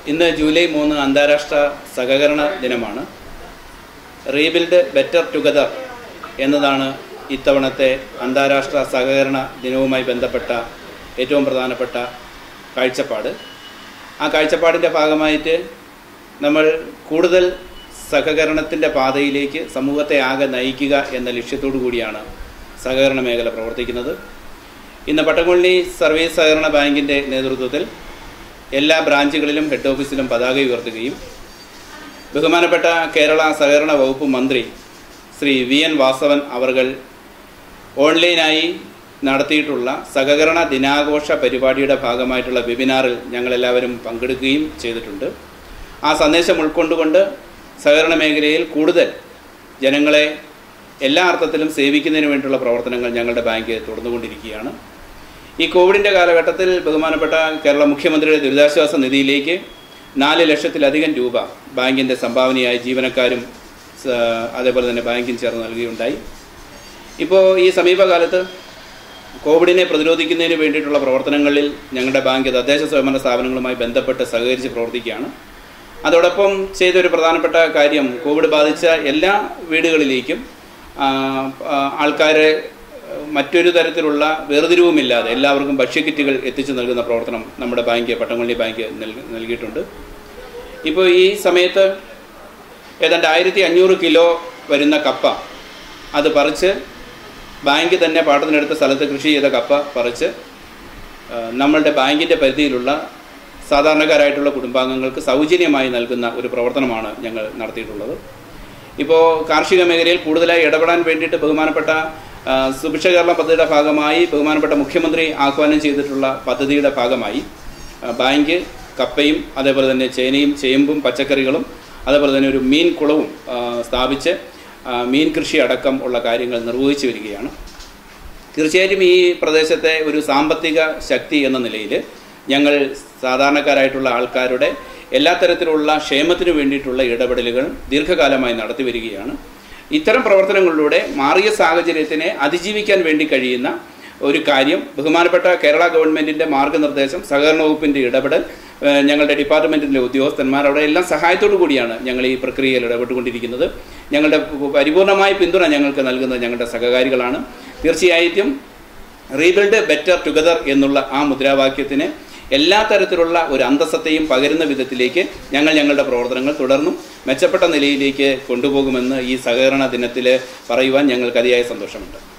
ഇന്ന് ജൂലൈ മൂന്ന് അന്താരാഷ്ട്ര സഹകരണ ദിനമാണ് റീബിൽഡ് ബെറ്റർ ടുഗദർ എന്നതാണ് ഇത്തവണത്തെ അന്താരാഷ്ട്ര സഹകരണ ദിനവുമായി ബന്ധപ്പെട്ട ഏറ്റവും പ്രധാനപ്പെട്ട കാഴ്ചപ്പാട് ആ കാഴ്ചപ്പാടിൻ്റെ ഭാഗമായിട്ട് നമ്മൾ കൂടുതൽ സഹകരണത്തിൻ്റെ പാതയിലേക്ക് സമൂഹത്തെ ആകെ നയിക്കുക എന്ന ലക്ഷ്യത്തോടു കൂടിയാണ് സഹകരണ മേഖല പ്രവർത്തിക്കുന്നത് ഇന്ന് പട്ടംകൊള്ളി സർവീസ് സഹകരണ ബാങ്കിൻ്റെ നേതൃത്വത്തിൽ എല്ലാ ബ്രാഞ്ചുകളിലും ഹെഡ് ഓഫീസിലും പതാക ഉയർത്തുകയും ബഹുമാനപ്പെട്ട കേരള സഹകരണ വകുപ്പ് മന്ത്രി ശ്രീ വി എൻ വാസവൻ അവർകൾ ഓൺലൈനായി നടത്തിയിട്ടുള്ള സഹകരണ ദിനാഘോഷ പരിപാടിയുടെ ഭാഗമായിട്ടുള്ള വെബിനാറിൽ ഞങ്ങളെല്ലാവരും പങ്കെടുക്കുകയും ചെയ്തിട്ടുണ്ട് ആ സന്ദേശം ഉൾക്കൊണ്ടുകൊണ്ട് സഹകരണ മേഖലയിൽ കൂടുതൽ ജനങ്ങളെ എല്ലാ അർത്ഥത്തിലും സേവിക്കുന്നതിന് വേണ്ടിയുള്ള പ്രവർത്തനങ്ങൾ ഞങ്ങളുടെ ബാങ്ക് തുടർന്നുകൊണ്ടിരിക്കുകയാണ് ഈ കോവിഡിൻ്റെ കാലഘട്ടത്തിൽ ബഹുമാനപ്പെട്ട കേരള മുഖ്യമന്ത്രിയുടെ ദുരിതാശ്വാസ നിധിയിലേക്ക് നാല് ലക്ഷത്തിലധികം രൂപ ബാങ്കിൻ്റെ സംഭാവനയായി ജീവനക്കാരും സ- അതേപോലെ തന്നെ ബാങ്കും ചേർന്ന് നൽകുകയുണ്ടായി ഇപ്പോൾ ഈ സമീപകാലത്ത് കോവിഡിനെ പ്രതിരോധിക്കുന്നതിന് വേണ്ടിയിട്ടുള്ള പ്രവർത്തനങ്ങളിൽ ഞങ്ങളുടെ ബാങ്ക് തദ്ദേശ സ്വയംഭരണ സ്ഥാപനങ്ങളുമായി ബന്ധപ്പെട്ട് സഹകരിച്ച് പ്രവർത്തിക്കുകയാണ് അതോടൊപ്പം ചെയ്തൊരു പ്രധാനപ്പെട്ട കാര്യം കോവിഡ് ബാധിച്ച എല്ലാ വീടുകളിലേക്കും ആ, ആ, ആൾക്കാരെ മറ്റൊരു തരത്തിലുള്ള വേർതിരിവുമില്ലാതെ എല്ലാവർക്കും ഭക്ഷ്യക്കിറ്റുകൾ എത്തിച്ചു നൽകുന്ന പ്രവർത്തനം നമ്മുടെ ബാങ്ക് പട്ടംകൊള്ളി ബാങ്ക് നൽകി- നൽകിയിട്ടുണ്ട് ഇപ്പോൾ ഈ സമയത്ത് ഏതാണ്ട് ആയിരത്തി അഞ്ഞൂറ് കിലോ വരുന്ന കപ്പ അത് പറിച്ച് ബാങ്ക് തന്നെ പാട്ടത്തിനെടുത്ത സ്ഥലത്ത് കൃഷി ചെയ്ത കപ്പ പറിച്ച് ആ, നമ്മളുടെ ബാങ്കിൻ്റെ പരിധിയിലുള്ള സാധാരണക്കാരായിട്ടുള്ള കുടുംബാംഗങ്ങൾക്ക് സൗജന്യമായി നൽകുന്ന ഒരു പ്രവർത്തനമാണ് ഞങ്ങൾ നടത്തിയിട്ടുള്ളത് ഇപ്പോൾ കാർഷിക മേഖലയിൽ കൂടുതലായി ഇടപെടാൻ വേണ്ടിയിട്ട് ബഹുമാനപ്പെട്ട ആ, സുഭിക്ഷ കേരളം പദ്ധതിയുടെ ഭാഗമായി ബഹുമാനപ്പെട്ട മുഖ്യമന്ത്രി ആഹ്വാനം ചെയ്തിട്ടുള്ള പദ്ധതിയുടെ ഭാഗമായി ആ, ബാങ്ക് കപ്പയും അതേപോലെ തന്നെ ചേനയും ചേമ്പും പച്ചക്കറികളും അതേപോലെ തന്നെ ഒരു മീൻ കുളവും ആ, സ്ഥാപിച്ച് ആ, മീൻ കൃഷി അടക്കം ഉള്ള കാര്യങ്ങൾ നിർവഹിച്ചു വരികയാണ് തീർച്ചയായിട്ടും ഈ പ്രദേശത്തെ ഒരു സാമ്പത്തിക ശക്തി എന്ന നിലയിൽ ഞങ്ങൾ സാധാരണക്കാരായിട്ടുള്ള ആൾക്കാരുടെ എല്ലാ തരത്തിലുള്ള ക്ഷേമത്തിനു വേണ്ടിയിട്ടുള്ള ഇടപെടലുകൾ ദീർഘകാലമായി നടത്തി വരികയാണ് ഇത്തരം പ്രവർത്തനങ്ങളിലൂടെ മാറിയ സാഹചര്യത്തിനെ അതിജീവിക്കാൻ വേണ്ടി കഴിയുന്ന ഒരു കാര്യം ബഹുമാനപ്പെട്ട കേരള ഗവൺമെൻറ്റിൻ്റെ മാർഗനിർദ്ദേശം സഹകരണ വകുപ്പിൻ്റെ ഇടപെടൽ ഏഹ് ഞങ്ങളുടെ ഡിപ്പാർട്ട്മെൻറ്റിലെ ഉദ്യോഗസ്ഥന്മാർ അവിടെ എല്ലാം സഹായത്തോടു കൂടിയാണ് ഞങ്ങൾ ഈ പ്രക്രിയയിൽ ഇടപെട്ടുകൊണ്ടിരിക്കുന്നത് ഞങ്ങളുടെ പരിപൂർണമായ പിന്തുണ ഞങ്ങൾക്ക് നൽകുന്നത് ഞങ്ങളുടെ സഹകാരികളാണ് തീർച്ചയായിട്ടും റീബിൽഡ് ബെറ്റർ ടുഗദർ എന്നുള്ള ആ മുദ്രാവാക്യത്തിന് എല്ലാ തരത്തിലുള്ള ഒരു അന്തസ്സത്തെയും പകരുന്ന വിധത്തിലേക്ക് ഞങ്ങൾ ഞങ്ങളുടെ പ്രവർത്തനങ്ങൾ തുടർന്നും മെച്ചപ്പെട്ട നിലയിലേക്ക് കൊണ്ടുപോകുമെന്ന് ഈ സഹകരണ ദിനത്തിൽ പറയുവാൻ ഞങ്ങൾക്ക് അതിയായ സന്തോഷമുണ്ട്